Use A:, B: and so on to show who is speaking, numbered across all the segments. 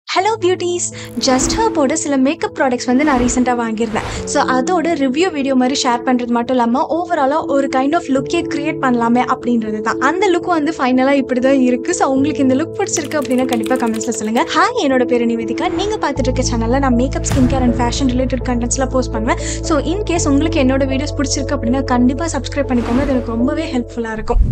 A: hello beauties just ஹர்போட சில makeup products வந்து நான் ரீசெண்டாக வாங்கியிருந்தேன் ஸோ அதோட ரிவ்யூ வீடியோ மாதிரி ஷேர் பண்ணுறது மட்டும் இல்லாமல் ஓவராலாக ஒரு கைண்ட் ஆஃப் லுக்கே கிரியேட் பண்ணலாமே அப்படின்றது தான் அந்த லுக் வந்து ஃபைனலாக இப்படி தான் இருக்குது ஸோ உங்களுக்கு இந்த லுக் பிடிச்சிருக்கு அப்படின்னா கண்டிப்பாக கமெண்ட்ஸில் சொல்லுங்கள் ஹாய் என்னோட பேர் நிவேதிகா நீங்கள் பார்த்துட்டு இருக்க சேனலில் நான் makeup skin care and fashion related கண்டென்ட்ஸ்லாம் போஸ்ட் பண்ணுவேன் ஸோ இன் கேஸ் உங்களுக்கு என்னோட வீடியோஸ் பிடிச்சிருக்கு அப்படின்னா கண்டிப்பாக சப்ஸ்கிரைப் பண்ணிக்கோங்க அது எனக்கு ரொம்பவே ஹெல்ப்ஃபுல்லாக இருக்கும்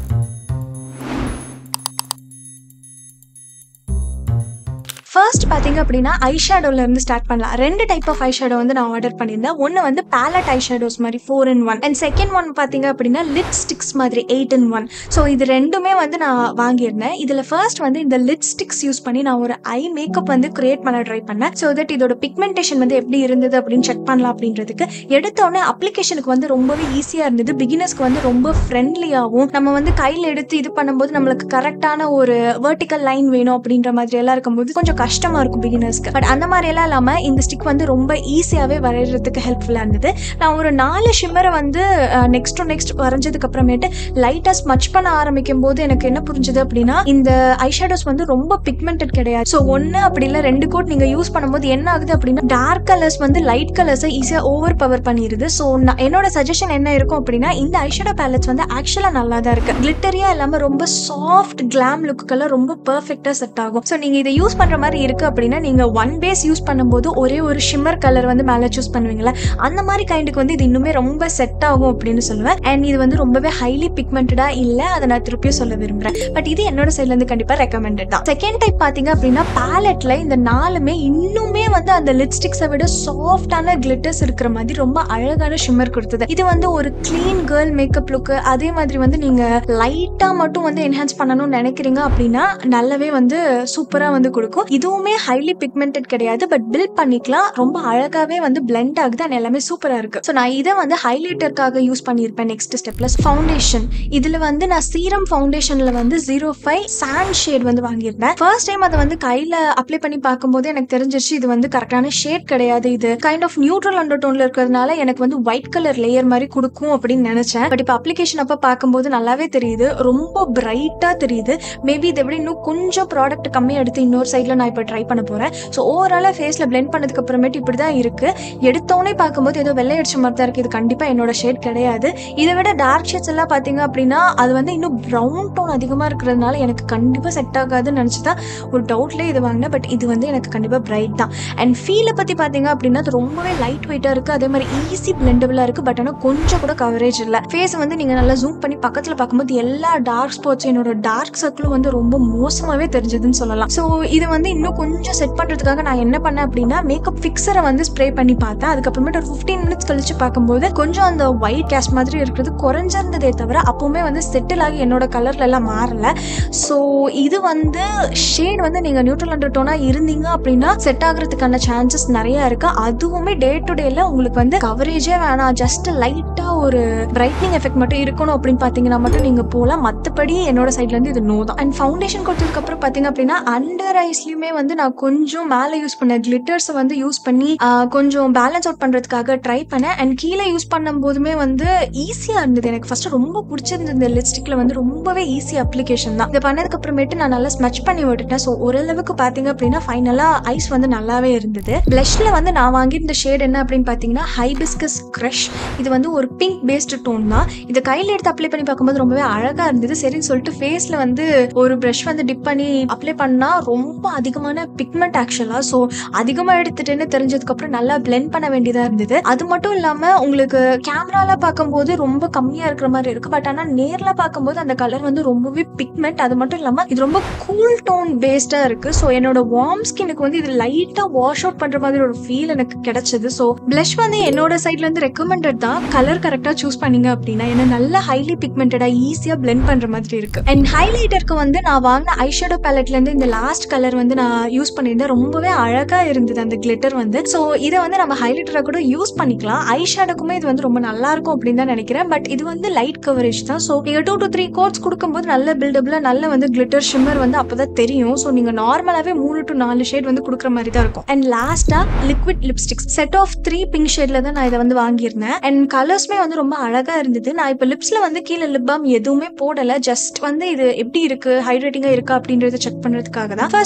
A: ஃபர்ஸ்ட் பார்த்தீங்க அப்படின்னா ஐ ஷேடோல இருந்து ஸ்டார்ட் பண்ணலாம் ரெண்டு டைப் ஆஃப் ஐ ஷேடோ வந்து நான் ஆர்டர் பண்ணியிருந்தேன் ஒன்று வந்து பேலட் ஐ ஷேடோஸ் மாதிரி four in one and second one பார்த்தீங்க அப்படின்னா லிட் ஸ்டிக்ஸ் மாதிரி எயிட் இன் ஒன் ஸோ இது ரெண்டுமே வந்து நான் வாங்கியிருந்தேன் இதில் ஃபர்ஸ்ட் வந்து இந்த லிட் ஸ்டிக்ஸ் யூஸ் பண்ணி நான் ஒரு ஐ மேக்கப் வந்து கிரியேட் பண்ண ட்ரை பண்ணேன் ஸோ தட் இதோட பிக்மெண்டேஷன் வந்து எப்படி இருந்தது அப்படின்னு செக் பண்ணலாம் அப்படின்றதுக்கு எடுத்த உடனே அப்ளிகேஷனுக்கு வந்து ரொம்பவே ஈஸியாக இருந்தது பிகினர்ஸ்க்கு வந்து ரொம்ப ஃப்ரெண்ட்லியாகவும் நம்ம வந்து கையில் எடுத்து இது பண்ணும்போது நம்மளுக்கு கரெக்டான ஒரு வெர்டிக்கல் லைன் வேணும் அப்படின்ற மாதிரி எல்லாம் இருக்கும்போது கொஞ்சம் கஷ்டமா இருக்கும் பிகினர்ஸ்க்கு பட் அந்த மாதிரி எல்லாம் இல்லாம இந்த ஸ்டிக் வந்து ரொம்ப ஈஸியாவே வரைகிறதுக்கு ஹெல்ப்ஃபுல்லா இருந்தது நான் ஒரு நாலு ஷிம்மரை வந்து நெக்ஸ்ட் டு நெக்ஸ்ட் வரைஞ்சதுக்கு அப்புறமேட்டு லைட்டா ஸ்மச் பண்ண ஆரம்பிக்கும் போது எனக்கு என்ன புரிஞ்சுது அப்படின்னா இந்த ஐஷேடோஸ் வந்து ரொம்ப பிக்மெண்டட் கிடையாது ஸோ ஒன்று அப்படி இல்லை ரெண்டு கோட் நீங்க யூஸ் பண்ணும்போது என்ன ஆகுது அப்படின்னா டார்க் கலர்ஸ் வந்து லைட் கலர்ஸை ஈஸியா ஓவர் பவர் பண்ணிடுது ஸோ என்னோட சஜஷன் என்ன இருக்கும் அப்படின்னா இந்த ஐஷேடோ பேலட்ஸ் வந்து ஆக்சுவலா நல்லா தான் இருக்கு கிளிட்டரியா இல்லாம ரொம்ப சாஃப்ட் கிளாம் லுக்குக்கெல்லாம் ரொம்ப பெர்ஃபெக்டா செட் ஆகும் ஸோ நீங்க இதை யூஸ் பண்ற மாதிரி இருக்கு அப்படின்னா நீங்க ஒன் பேஸ் யூஸ் பண்ணும்போது ஒரே ஒரு ஷிம்மர் கலர் வந்து மேலே சூஸ் பண்ணுவீங்களா அந்த மாதிரி கைண்டுக்கு வந்து இது இன்னுமே ரொம்ப செட் ஆகும் அப்படின்னு சொல்லுவேன் அண்ட் இது வந்து ரொம்பவே ஹைலி பிக்மெண்டடா இல்ல அதை நான் திருப்பியும் சொல்ல விரும்புறேன் பட் இது என்னோட சைட்ல இருந்து கண்டிப்பா ரெக்கமெண்டட் தான் செகண்ட் டைப் பாத்தீங்க அப்படின்னா பேலட்ல இந்த நாலுமே இன்னுமே வந்து அந்த லிப்ஸ்டிக்ஸை விட சாஃப்டான கிளிட்டர்ஸ் இருக்கிற மாதிரி ரொம்ப அழகான ஷிம்மர் கொடுத்தது இது வந்து ஒரு கிளீன் கேர்ள் மேக்கப் லுக்கு அதே மாதிரி வந்து நீங்க லைட்டா மட்டும் வந்து என்ஹான்ஸ் பண்ணணும்னு நினைக்கிறீங்க அப்படின்னா நல்லாவே வந்து சூப்பரா வந்து கொடுக்கும் இதுவுமே ஹைலி பிக்மெண்டட் கிடையாது பட் பில்ட் பண்ணிக்கலாம் ரொம்ப அழகாவே வந்து பிளெண்ட் ஆகுது அண்ட் எல்லாமே சூப்பரா இருக்கு ஸோ நான் இதை வந்து ஹைலைட்டருக்காக யூஸ் பண்ணியிருப்பேன் நெக்ஸ்ட் ஸ்டெப்ல ஃபவுண்டேஷன் இதுல வந்து நான் சீரம் ஃபவுண்டேஷன்ல வந்து ஜீரோ ஃபைவ் சாண்ட் ஷேட் வந்து வாங்கியிருந்தேன் ஃபர்ஸ்ட் டைம் அதை வந்து கையில அப்ளை பண்ணி பார்க்கும்போது எனக்கு தெரிஞ்சிருச்சு இது வந்து கரெக்டான ஷேட் கிடையாது இது கைண்ட் ஆஃப் நியூட்ரல் அண்டர் டோன்ல இருக்கிறதுனால எனக்கு வந்து ஒயிட் கலர் லேயர் மாதிரி கொடுக்கும் அப்படின்னு நினைச்சேன் பட் இப்போ அப்ளிகேஷன் அப்ப பார்க்கும்போது நல்லாவே தெரியுது ரொம்ப பிரைட்டா தெரியுது மேபி இதை விட இன்னும் கொஞ்சம் ப்ராடக்ட் கம்மியாக எடுத்து இன்னொரு சைடில் நான் இப்போ ட்ரை பண்ண போகிறேன் ஸோ ஓவராலாக ஃபேஸில் பிளெண்ட் பண்ணதுக்கு அப்புறமேட்டு இப்படி தான் இருக்குது எடுத்தோடனே பார்க்கும்போது ஏதோ வெள்ளை அடிச்ச மாதிரி தான் இருக்குது இது கண்டிப்பாக என்னோட ஷேட் கிடையாது இதை விட டார்க் ஷேட்ஸ் எல்லாம் பார்த்தீங்க அப்படின்னா அது வந்து இன்னும் ப்ரௌன் டோன் அதிகமாக இருக்கிறதுனால எனக்கு கண்டிப்பாக செட் ஆகாதுன்னு நினச்சி தான் ஒரு டவுட்லேயே இது வாங்கினேன் பட் இது வந்து எனக்கு கண்டிப்பாக பிரைட் தான் அண்ட் ஃபீலை பற்றி பார்த்தீங்க அப்படின்னா அது ரொம்பவே லைட் வெயிட்டாக இருக்குது அதே மாதிரி ஈஸி பிளெண்டபிளாக இருக்குது பட் ஆனால் கொஞ்சம் கூட கவரேஜ் இல்லை ஃபேஸ் வந்து நீங்கள் நல்லா ஜூம் பண்ணி பக்கத்தில் பார்க்கும்போது எல்லா டார்க் ஸ்பாட்ஸும் என்னோட டார்க் சர்க்கிளும் வந்து ரொம்ப மோசமாகவே தெரிஞ்சதுன்னு சொல்லலாம் ஸோ இது வந்து இன்னும் கொஞ்சம் செட் பண்ணுறதுக்காக நான் என்ன பண்ணேன் அப்படின்னா மேக்கப் ஃபிக்ஸரை வந்து ஸ்ப்ரே பண்ணி பார்த்தேன் அதுக்கப்புறமேட்டு ஒரு ஃபிஃப்டீன் மினிட்ஸ் கழிச்சு பார்க்கும்போது கொஞ்சம் அந்த ஒயிட் கேஸ் மாதிரி இருக்கிறது குறைஞ்சிருந்ததே தவிர அப்போவுமே வந்து செட்டில் ஆகி என்னோட கலர்ல எல்லாம் மாறல ஸோ இது வந்து ஷேட் வந்து நீங்கள் நியூட்ரல் அண்டர் டோனாக இருந்தீங்க அப்படின்னா செட் ஆகிறதுக்கான சான்சஸ் நிறைய இருக்கு அதுவுமே டே டு டேல உங்களுக்கு வந்து கவரேஜே வேணாம் ஜஸ்ட் லைட்டாக ஒரு பிரைட்னிங் எஃபெக்ட் மட்டும் இருக்கணும் அப்படின்னு பார்த்தீங்கன்னா மட்டும் நீங்கள் போகலாம் மற்றபடி என்னோட சைட்ல இருந்து இது நோ தான் அண்ட் ஃபவுண்டேஷன் கொடுத்ததுக்கு அப்புறம் பார்த்தீங்க அப்படின்னா அண்டர் ஐஸ்லயுமே வந்து நான் கொஞ்சம் மேலே யூஸ் பண்ண கிளிட்டர்ஸை வந்து யூஸ் பண்ணி ஆஹ், கொஞ்சம் பேலன்ஸ் அவுட் பண்றதுக்காக ட்ரை பண்ணேன் அண்ட் கீழே யூஸ் பண்ணும் போதுமே வந்து ஈஸியா இருந்தது எனக்கு ஃபர்ஸ்ட் ரொம்ப பிடிச்சிருந்தது இந்த லிப்ஸ்டிக்ல வந்து ரொம்பவே ஈஸி அப்ளிகேஷன் தான் இதை பண்ணதுக்கு அப்புறமேட்டு நான் நல்லா ஸ்மச் பண்ணி விட்டுட்டேன் ஸோ ஓரளவுக்கு பார்த்தீங்க அப்படின்னா ஃபைனலா ஐஸ் வந்து நல்லாவே இருந்தது பிளஷ்ல வந்து நான் வாங்கியிருந்த ஷேட் என்ன அப்படின்னு பார்த்தீங்கன்னா ஹைபிஸ்கஸ் க்ரஷ் இது வந்து ஒரு பிங்க் பேஸ்டு டோன் தான் இதை கையில் எடுத்து அப்ளை பண்ணி பார்க்கும்போது ரொம்பவே அழகா இருந்தது சரின்னு சொல்லிட்டு ஃபேஸ்ல வந்து ஒரு ப்ரஷ் வந்து டிப் பண்ணி அப்ளை பண்ணா ரொம்ப அதிகமான பிக்மெண்ட் ஆக்சுவலா ஸோ அதிகமாக எடுத்துட்டேன்னு தெரிஞ்சதுக்கு அப்புறம் நல்லா பிளெண்ட் பண்ண வேண்டியதா இருந்தது அது மட்டும் இல்லாம உங்களுக்கு கேமரால பார்க்கும்போது ரொம்ப கம்மியா இருக்கிற மாதிரி இருக்கு பட் ஆனா நேர்ல பார்க்கும்போது அந்த கலர் வந்து ரொம்பவே பிக்மெண்ட் அது மட்டும் இல்லாம இது ரொம்ப கூல் டோன் பேஸ்டா இருக்கு ஸோ என்னோட வார்ம் ஸ்கினுக்கு வந்து இது லைட்டா வாஷ் அவுட் பண்ற மாதிரி ஒரு ஃபீல் எனக்கு கிடைச்சது ஸோ பிளஷ் வந்து என்னோட சைட்ல இருந்து ரெக்கமெண்டட் தான் கலர் கரெக்டா சூஸ் பண்ணீங்க அப்படின்னா ஏன்னா நல்ல ஹைலி பிக்மெண்டடா ஈஸியா பிளெண்ட் பண்ற மாதிரி இருக்கு அண்ட் ஹைலைட்டருக்கு வந்து நான் வாங்கின ஐஷேடோ பேலட்ல இருந்து இந்த லாஸ்ட் கலர் வந்து நான் யூஸ் பண்ணியிருந்தேன் ரொம்பவே அழகா இருந்தது அந்த கிளிட்டர் வந்து ஸோ இதை வந்து நம்ம ஹைலைட்டரா கூட யூஸ் பண்ணிக்கலாம் ஐ ஷேடோக்குமே இது வந்து ரொம்ப நல்லா இருக்கும் அப்படின்னு தான் நினைக்கிறேன் பட் இது வந்து லைட் கவரேஜ் தான் ஸோ நீங்க டூ டு த்ரீ கோட்ஸ் கொடுக்கும்போது நல்ல பில்டப்ல நல்ல வந்து கிளிட்டர் ஷிம்மர் வந்து அப்பதான் தெரியும் ஸோ நீங்க நார்மலாவே மூணு டு நாலு ஷேட் வந்து கொடுக்குற மாதிரி தான் இருக்கும் அண்ட் லாஸ்டா liquid lipsticks set of three pink ஷேட்ல தான் நான் இதை வந்து வாங்கியிருந்தேன் அண்ட் கலர்ஸ்மே வந்து ரொம்ப அழகா இருந்தது நான் இப்போ லிப்ஸ்ல வந்து கீழே லிப் பாம் எதுவுமே போடல ஜஸ்ட் வந்து இது எப்படி இருக்கு ஹைட்ரேட்டிங்கா இருக்கா அப்படின்றத செக் பண்றதுக்காக தான் ஃபர்ஸ்ட் வந்து ஒரு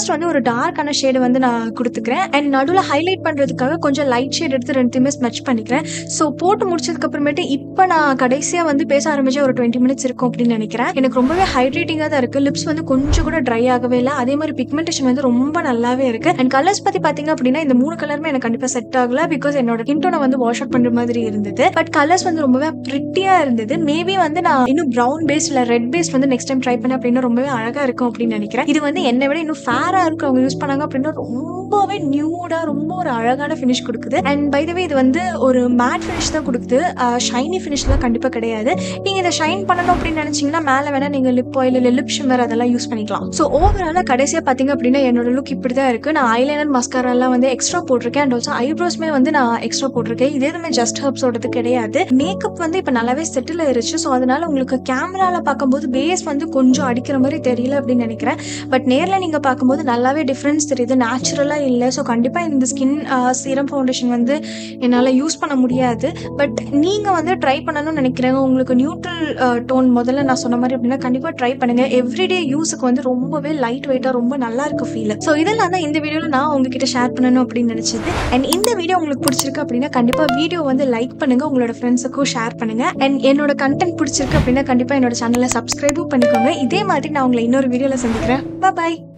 A: டார்க்கான ஷேடு வந்து நான் கொடுத்துக்கிறேன் அண்ட் நடுவில் ஹைலைட் பண்ணுறதுக்காக கொஞ்சம் லைட் ஷேட் எடுத்து ரெண்டுத்தையுமே ஸ்மெச் பண்ணிக்கிறேன் ஸோ போட்டு முடிச்சதுக்கு அப்புறமேட்டு இப்போ நான் கடைசியாக வந்து பேச ஆரம்பிச்சு ஒரு டுவெண்ட்டி மினிட்ஸ் இருக்கும் அப்படின்னு நினைக்கிறேன் எனக்கு ரொம்பவே ஹைட்ரேட்டிங்காக தான் இருக்குது லிப்ஸ் வந்து கொஞ்சம் கூட ட்ரை ஆகவே இல்லை அதே மாதிரி பிக்மெண்டேஷன் வந்து ரொம்ப நல்லாவே இருக்கு அண்ட் கலர்ஸ் பற்றி பார்த்தீங்க அப்படின்னா இந்த மூணு கலருமே எனக்கு கண்டிப்பாக செட் ஆகல பிகாஸ் என்னோட கிண்டோனை வந்து வாஷ் அவுட் பண்ணுற மாதிரி இருந்தது பட் கலர்ஸ் வந்து ரொம்பவே ப்ரிட்டியாக இருந்தது மேபி வந்து நான் இன்னும் ப்ரௌன் பேஸ் இல்லை ரெட் பேஸ் வந்து நெக்ஸ்ட் டைம் ட்ரை பண்ணேன் அப்படின்னா ரொம்பவே அழகாக இருக்கும் அப்படின்னு நினைக்கிறேன் இது வந்து என்னை விட இன்னும் ஃபேராக இருக்கிறவங்க யூஸ் பண்ணாங்க அப்படின்னா ரொம்பவே நியூடாக ரொம்ப ஒரு அழகான ஃபினிஷ் கொடுக்குது அண்ட் பை த வே இது வந்து ஒரு மேட் ஃபினிஷ் தான் கொடுக்குது ஷைனி ஃபினிஷ்லாம் கண்டிப்பாக கிடையாது நீங்கள் இதை ஷைன் பண்ணணும் அப்படின்னு நினச்சிங்கன்னா மேலே வேணால் நீங்கள் லிப் ஆயில் இல்லை லிப் ஷிம்மர் அதெல்லாம் யூஸ் பண்ணிக்கலாம் ஸோ ஓவராலாக கடைசியாக பார்த்தீங்க அப்படின்னா என்னோட லுக் இப்படி தான் இருக்குது நான் ஐலைனர் மஸ்காரெல்லாம் வந்து எக்ஸ்ட்ரா போட்டிருக்கேன் அண்ட் ஆல்சோ ஐப்ரோஸ்மே வந்து நான் எக்ஸ்ட்ரா போட்டிருக்கேன் இதே எதுவுமே ஜஸ்ட் ஹர்ப்ஸோடது கிடையாது மேக்கப் வந்து இப்போ நல்லாவே செட்டில் ஆயிருச்சு ஸோ அதனால உங்களுக்கு கேமராவில் பார்க்கும்போது பேஸ் வந்து கொஞ்சம் அடிக்கிற மாதிரி தெரியல அப்படின்னு நினைக்கிறேன் பட் நேரில் நீங்கள் பார்க்கும்போது நல்லாவே டிஃப்ரென்ஸ் தெரியுது நேச்சுரலாக இல்லை ஸோ கண்டிப்பாக இந்த ஸ்கின் சீரம் ஃபவுண்டேஷன் வந்து என்னால் யூஸ் பண்ண முடியாது பட் நீங்கள் வந்து ட்ரை பண்ணணும்னு நினைக்கிறேங்க உங்களுக்கு நியூட்ரல் டோன் முதல்ல நான் சொன்ன மாதிரி அப்படின்னா கண்டிப்பாக ட்ரை பண்ணுங்க எவ்ரிடே யூஸுக்கு வந்து ரொம்பவே லைட் வெயிட்டாக ரொம்ப நல்லா இருக்கு ஃபீல் ஸோ இதெல்லாம் தான் இந்த வீடியோவில் நான் உங்ககிட்ட ஷேர் பண்ணணும் அப்படின்னு நினச்சது அண்ட் இந்த வீடியோ உங்களுக்கு பிடிச்சிருக்கு அப்படின்னா கண்டிப்பாக வீடியோ வந்து லைக் பண்ணுங்க உங்களோட ஃப்ரெண்ட்ஸுக்கும் ஷேர் பண்ணுங்க அண்ட் என்னோட கண்டென்ட் பிடிச்சிருக்கு அப்படின்னா கண்டிப்பாக என்னோட சேனலை சப்ஸ்கிரைபும் பண்ணிக்கோங்க இதே மாதிரி நான் உங்களை இன்னொரு வீடியோவில் சந்திக்கிறேன் பாய்